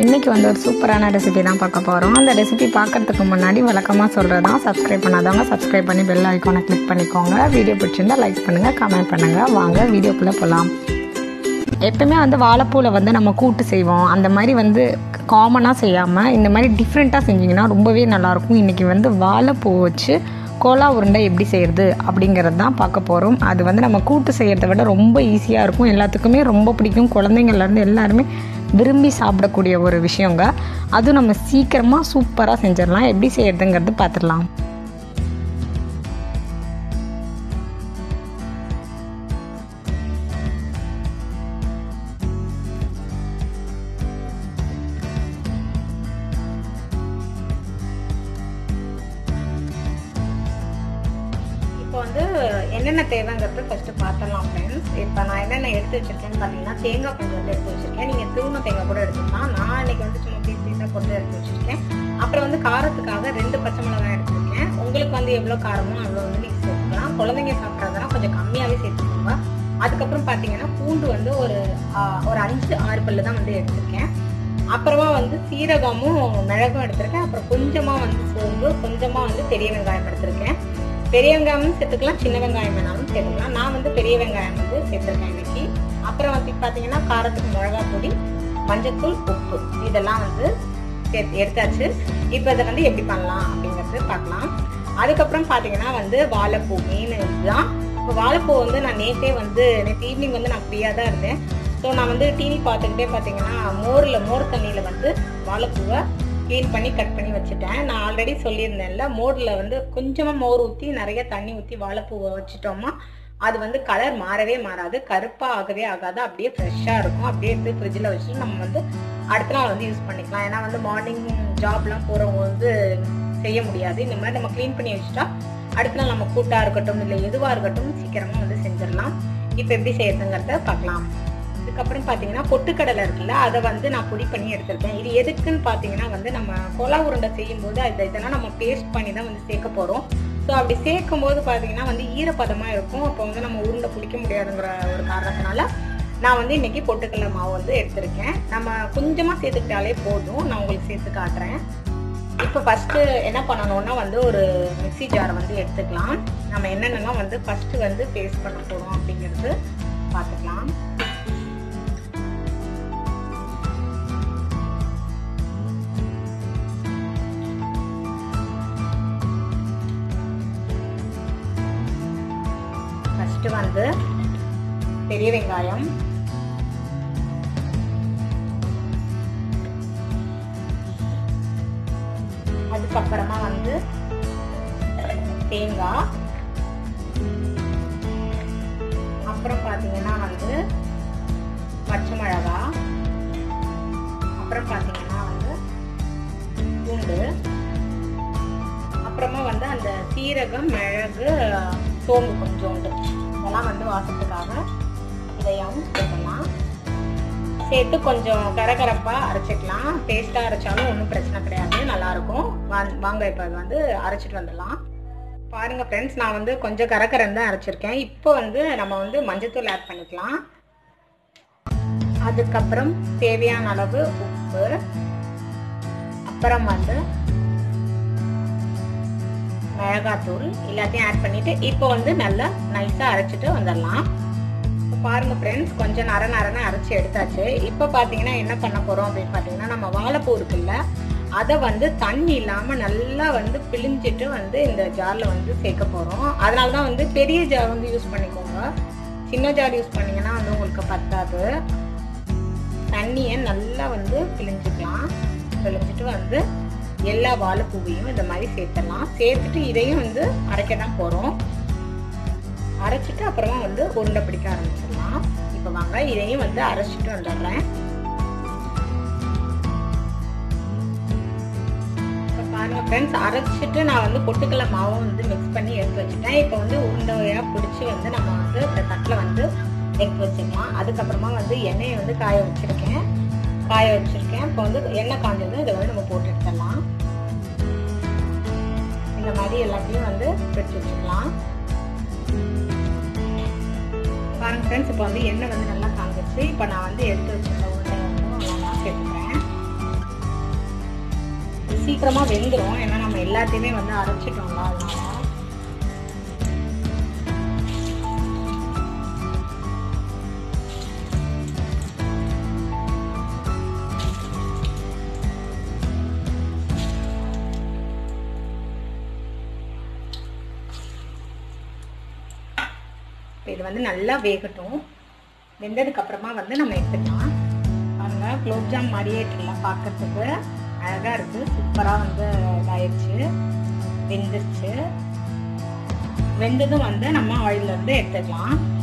இன்றைக்கி வந்து ஒரு சூப்பரான ரெசிபி தான் பார்க்க போகிறோம் அந்த ரெசிபி பார்க்கறதுக்கு முன்னாடி வழக்கமாக சொல்கிறது தான் சப்ஸ்கிரைப் பண்ணாதவங்க சப்ஸ்கிரைப் பண்ணி பெல் ஐக்கானை கிளிக் பண்ணிக்கோங்க வீடியோ பிடிச்சிருந்தா லைக் பண்ணுங்கள் கமெண்ட் பண்ணுங்கள் வாங்க வீடியோக்குள்ளே போகலாம் எப்பவுமே வந்து வாழைப்பூவில் வந்து நம்ம கூட்டு செய்வோம் அந்த மாதிரி வந்து காமனாக செய்யாமல் இந்த மாதிரி டிஃப்ரெண்ட்டாக செஞ்சிங்கன்னா ரொம்பவே நல்லாயிருக்கும் இன்றைக்கி வந்து வாழைப்பூ வச்சு கோலா உருண்டை எப்படி செய்கிறது அப்படிங்கிறது தான் பார்க்க போகிறோம் அது வந்து நம்ம கூட்டு செய்கிறத விட ரொம்ப ஈஸியாக இருக்கும் எல்லாத்துக்குமே ரொம்ப பிடிக்கும் குழந்தைங்கள்லேருந்து எல்லாருமே விரும்பி சாப்பிடக்கூடிய ஒரு விஷயங்க அதுவும் நம்ம சீக்கிரமாக சூப்பராக செஞ்சிடலாம் எப்படி செய்கிறதுங்கிறது பார்த்துடலாம் இப்போ வந்து என்னென்ன தேவைங்கிறது ஃபஸ்ட்டு பார்த்துடலாம் ஃப்ரெண்ட்ஸ் இப்போ நான் என்னென்ன எடுத்து வச்சிருக்கேன்னு பார்த்தீங்கன்னா தேங்காய் கொஞ்சம் வந்து எடுத்து வச்சிருக்கேன் நீங்கள் திருவண்ண தேங்காய் கூட எடுத்துக்கலாம் நான் இன்னைக்கு வந்து சும்மா பீஸ் பீஸாக போட்டு எடுத்து வச்சிருக்கேன் அப்புறம் வந்து காரத்துக்காக ரெண்டு பச்சை மிளகாய் எடுத்துருக்கேன் உங்களுக்கு வந்து எவ்வளோ காரமோ அவ்வளோ வந்து நீங்கள் சேர்த்துக்கலாம் குழந்தைங்க சாப்பிட்றதுனா கொஞ்சம் கம்மியாகவே சேர்த்துக்கோங்க அதுக்கப்புறம் பார்த்தீங்கன்னா பூண்டு வந்து ஒரு ஒரு அஞ்சு ஆறு பல்லு தான் வந்து எடுத்திருக்கேன் அப்புறமா வந்து சீரகமும் மிளகும் எடுத்திருக்கேன் அப்புறம் கொஞ்சமாக வந்து சோம்பு கொஞ்சமாக வந்து பெரிய வெங்காயம் எடுத்திருக்கேன் பெரிய வெங்காயமும் சேர்த்துக்கலாம் சின்ன வெங்காயம் வேணாலும் சேர்த்துக்கலாம் நான் வந்து பெரிய வெங்காயம் வந்து சேர்த்துருக்கேன் இன்னைக்கு அப்புறம் வந்து பார்த்தீங்கன்னா காரத்துக்கு மிளகா பொடி மஞ்சத்தூள் உப்பு இதெல்லாம் வந்து சேர்த்து எடுத்தாச்சு இப்போ இதை வந்து எப்படி பண்ணலாம் அப்படிங்கிறது பார்க்கலாம் அதுக்கப்புறம் பார்த்தீங்கன்னா வந்து வாழைப்பூ மெயின் இதுதான் இப்போ வாழைப்பூ வந்து நான் நேற்றே வந்து நேற்று ஈவினிங் வந்து நான் ஃப்ரீயாக தான் இருந்தேன் ஸோ நான் வந்து டிவி பார்த்துக்கிட்டே பார்த்தீங்கன்னா மோரில் மோர் தண்ணியில் வந்து வாழைப்பூவை க்ளீன் பண்ணி கட் பண்ணி வச்சுட்டேன் நான் ஆல்ரெடி சொல்லியிருந்தேன்ல மோரில் வந்து கொஞ்சமாக மோர் ஊற்றி நிறைய தண்ணி ஊற்றி வாழைப்பூவை வச்சுட்டோமா அது வந்து கலர் மாறவே மாறாது கருப்பாக ஆகவே ஆகாது அப்படியே ஃப்ரெஷ்ஷாக இருக்கும் அப்படியே எடுத்து ஃப்ரிட்ஜில் வச்சுட்டு நம்ம வந்து அடுத்த நாள் வந்து யூஸ் பண்ணிக்கலாம் ஏன்னா வந்து மார்னிங் ஜாப்லாம் போகிறவங்க வந்து செய்ய முடியாது இந்த மாதிரி நம்ம க்ளீன் பண்ணி வச்சுட்டா அடுத்த நாள் நம்ம கூட்டாக இருக்கட்டும் இல்லை எதுவாக இருக்கட்டும் சீக்கிரமாக வந்து செஞ்சிடலாம் இப்போ எப்படி செய்யறதுங்கிறத பார்க்கலாம் அதுக்கப்புறம் பார்த்தீங்கன்னா பொட்டுக்கடலை இருக்குல்ல அதை வந்து நான் பொடி பண்ணி எடுத்திருக்கேன் இது எதுக்குன்னு பார்த்தீங்கன்னா வந்து நம்ம கொலா உருண்டை செய்யும் போது அது இதெல்லாம் நம்ம பேஸ்ட் பண்ணி தான் வந்து சேர்க்க போகிறோம் ஸோ அப்படி சேர்க்கும் போது பார்த்தீங்கன்னா வந்து ஈரப்பதமாக இருக்கும் அப்போ வந்து நம்ம உருண்டை பிடிக்க முடியாதுங்கிற ஒரு காரணத்தினால நான் வந்து இன்னைக்கு பொட்டுக்கடலை மாவு வந்து எடுத்திருக்கேன் நம்ம கொஞ்சமாக சேர்த்துக்கிட்டாலே போதும் நான் உங்களுக்கு சேர்த்து காட்டுறேன் இப்போ ஃபஸ்ட்டு என்ன பண்ணணும்னா வந்து ஒரு மிக்சி ஜாரை வந்து எடுத்துக்கலாம் நம்ம என்னென்னலாம் வந்து ஃபஸ்ட்டு வந்து பேஸ்ட் பண்ண போகிறோம் அப்படிங்கிறது பார்த்துக்கலாம் ஃபஸ்ட்டு வந்து பெரிய வெங்காயம் அதுக்கப்புறமா வந்து தேங்காய் அப்புறம் பார்த்தீங்கன்னா வந்து பச்சை மிளகா அப்புறம் பார்த்தீங்கன்னா வந்து பூண்டு அப்புறமா வந்து அந்த சீரகம் மிளகு சோம்பு கொஞ்சோண்டு இதெல்லாம் வந்து வாசத்துக்காக இதையும் சேர்க்கலாம் சேர்த்து கொஞ்சம் கரகரப்பாக அரைச்சிக்கலாம் டேஸ்ட்டாக அரைச்சாலும் ஒன்றும் பிரச்சனை கிடையாது நல்லாயிருக்கும் வாங்க இப்போ அது வந்து அரைச்சிட்டு வந்துடலாம் பாருங்கள் ஃப்ரெண்ட்ஸ் நான் வந்து கொஞ்சம் கரகரம் தான் அரைச்சிருக்கேன் இப்போ வந்து நம்ம வந்து மஞ்சத்தூள் ஆட் பண்ணிக்கலாம் அதுக்கப்புறம் தேவையான அளவு உப்பு அப்புறம் வந்து மிளகாத்தூள் எல்லாத்தையும் ஆட் பண்ணிட்டு இப்போ வந்து நல்லா நைஸாக அரைச்சிட்டு வந்துடலாம் பாருங்க ஃப்ரெண்ட்ஸ் கொஞ்சம் நர நரன்னு அரைச்சி எடுத்தாச்சு இப்போ பார்த்தீங்கன்னா என்ன பண்ண போகிறோம் அப்படின்னு பார்த்தீங்கன்னா நம்ம வாழைப்பூ இருக்குல்ல அதை வந்து தண்ணி இல்லாமல் நல்லா வந்து பிழிஞ்சிட்டு வந்து இந்த ஜாரில் வந்து சேர்க்க போகிறோம் அதனால தான் வந்து பெரிய ஜார் வந்து யூஸ் பண்ணிக்கோங்க சின்ன ஜார் யூஸ் பண்ணிங்கன்னா வந்து உங்களுக்கு பத்தாது தண்ணியை நல்லா வந்து பிழிஞ்சிக்கலாம் பிழிஞ்சிட்டு வந்து எல்லா வாழைப்பூவையும் இந்த மாதிரி சேர்த்துடலாம் சேர்த்துட்டு இதையும் வந்து அரைக்க தான் போகிறோம் அரைச்சிட்டு அப்புறமா வந்து உருண்டை பிடிக்க ஆரம்பிச்சிடலாம் இப்போ வாங்க இதையும் வந்து அரைச்சிட்டு வந்துடுறேன் இப்போ பாருங்க ஃப்ரெண்ட்ஸ் அரைச்சிட்டு நான் வந்து பொட்டுக்கடலை மாவும் வந்து மிக்ஸ் பண்ணி எடுத்து வச்சுட்டேன் இப்போ வந்து உருண்டையாக பிடிச்சி வந்து நம்ம வந்து இந்த தட்டில் வந்து எடுத்து வச்சுக்கலாம் அதுக்கப்புறமா வந்து எண்ணெயை வந்து காய வச்சுருக்கேன் காய வச்சுருக்கேன் இப்போ வந்து எண்ணெய் காஞ்சதும் இதை வந்து நம்ம போட்டு எடுத்துடலாம் இந்த மாதிரி எல்லாத்தையும் வந்து பிடிச்சி வச்சுக்கலாம் பாருங்க ஃப்ரெண்ட்ஸ் இப்போ வந்து எண்ணெய் வந்து நல்லா காஞ்சிச்சு இப்போ நான் வந்து எடுத்து வச்சிருந்த உருண்டை வந்து ஒன்றா சேர்த்துக்கிறேன் சீக்கிரமாக வெந்துடும் ஏன்னா நம்ம எல்லாத்தையுமே வந்து அரைச்சிட்டோம்ல அதனால இது வந்து நல்லா வேகட்டும் வெந்ததுக்கு அப்புறமா வந்து நம்ம எடுத்துக்கலாம் பாருங்க குலோப்ஜாம் மாதிரியே இருக்குல்ல பார்க்கறதுக்கு அழகாக இருக்குது சூப்பராக வந்து இதாயிடுச்சு வெந்துருச்சு வெந்ததும் வந்து நம்ம ஆயிலில் இருந்து எடுத்துக்கலாம்